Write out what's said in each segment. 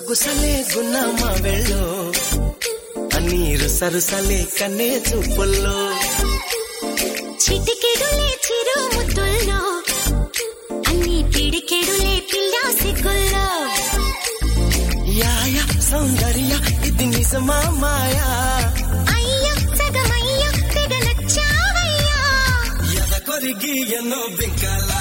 గుసగుసలే గున్నమ్మ వెళ్ళు ఆ నీరు సరుసలే కన్నే చూపుల్లో చిటికెడులే చిరు ముద్దుల్లో అన్ని పిడికెడులే పిల్లా సిగ్గుల్లో యాయ సౌందర్య ఇది నిజమా మాయా అయ్య సగమయ్య తెగ నచ్చావయ్యా ఎద కొరిగి ఎన్నో బింకాల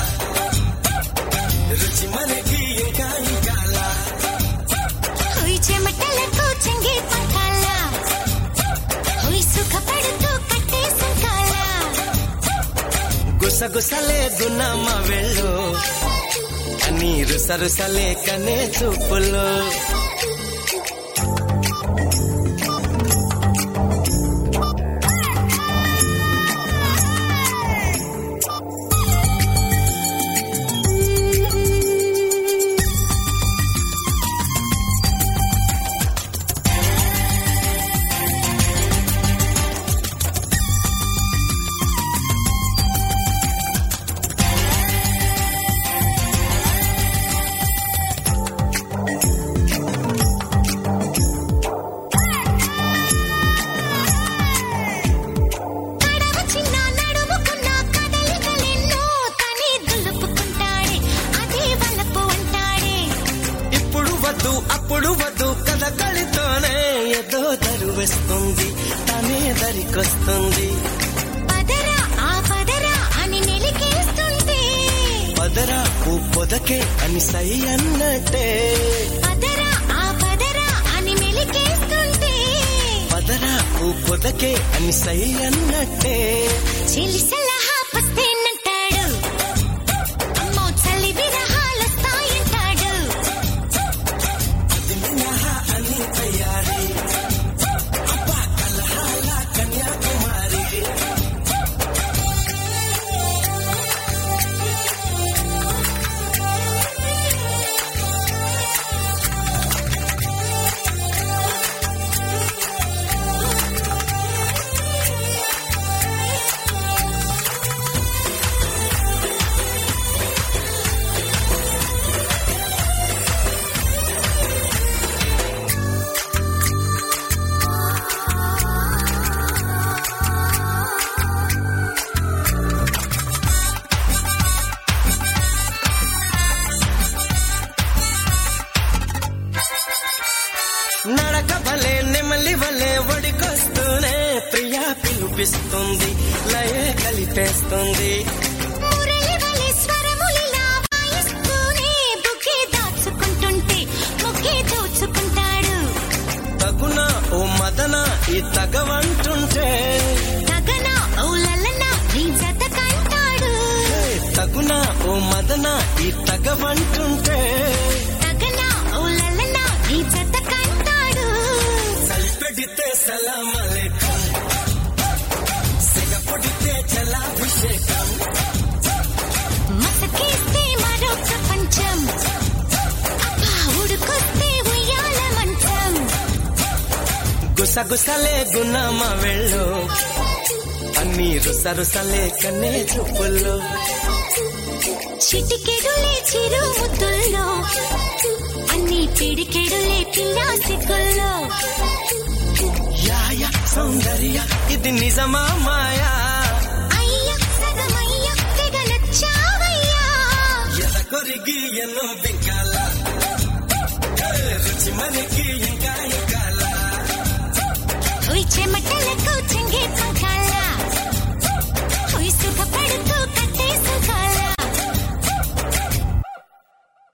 రుచి మనకి ఇంకా ఇంకాల హుయ్ చెమటలకు చెంగి పంకాల హుయ్ సుఖపడుతూ కట్టే సంకాల గుసగుసలే గున్నమ్మ వెళ్ళు ఆ నీరు సరుసలే కన్నే చూపుల్లో కడవ చిన్న నడుముకున్న కదలికలెన్నో తనే దులుపుకుంటాడే అదే వలపు అంటాడే ఇప్పుడు వద్దు అప్పుడు వద్దు కథ కలితోనే ఏదో దరువేస్తుంది తనే దరికొస్తుంది పదరా ఆ పదరా అని నెలికేస్తుంటే పదరా ఓ పొదకే అని సై అన్నట్టే పదరా ఆ పదరా అని మెలికేస్తుంటే పదరా ఓ పొదకే అని సై అన్నట్టే చెలి సలహా పస్తేనంటాడు అమ్మో చలి విరహాలొస్తాయంటాడు అది మినహా అని తయారీ అబ్బా కలహాల కన్యాకుమారి నడక భలే నెమలి వలే ఒడికొస్తూనే ప్రియా పిలిపిస్తుంది లయే కలిపేస్తుంది మురళి వలె స్వరములిలా వాయిస్తూనే బుకే దాచుకుంటుంటే ముకే దోచుకుంటాడు తగున ఓ మదన ఈ తగవంటుంటే తగన ఔలలన నీ జత కంటాడు హే, తగున ఓ మదన ఈ తగవంటుంటే తగన ఔలలన నీ జత కంటాడు సల్పెడితే సలామలేకం సిగపొడితే జలాభిషేకం మసకేస్తే మరో ప్రపంచం అబ్బా ఉడుకొస్తే ఉయ్యాల మంచం గుసగుసలే గున్నమ్మ వెళ్ళు అన్నీరు సరుసలే కన్నే చూపుల్లో చిటికెడులే చిరు ముద్దుల్లో అన్ని పిడికెడులే పిల్లా సిగ్గుల్లో యాయ సౌందర్య ఇది నిజమా మాయా అయ్య సగమయ్య తెగ నచ్చావయ్యా ఎద కొరిగి ఎన్నో బింకాల హే, రుచి మనకి ఇంకా ఇంకాల ఉయ్ చెమటలకు చెంగే పంకాల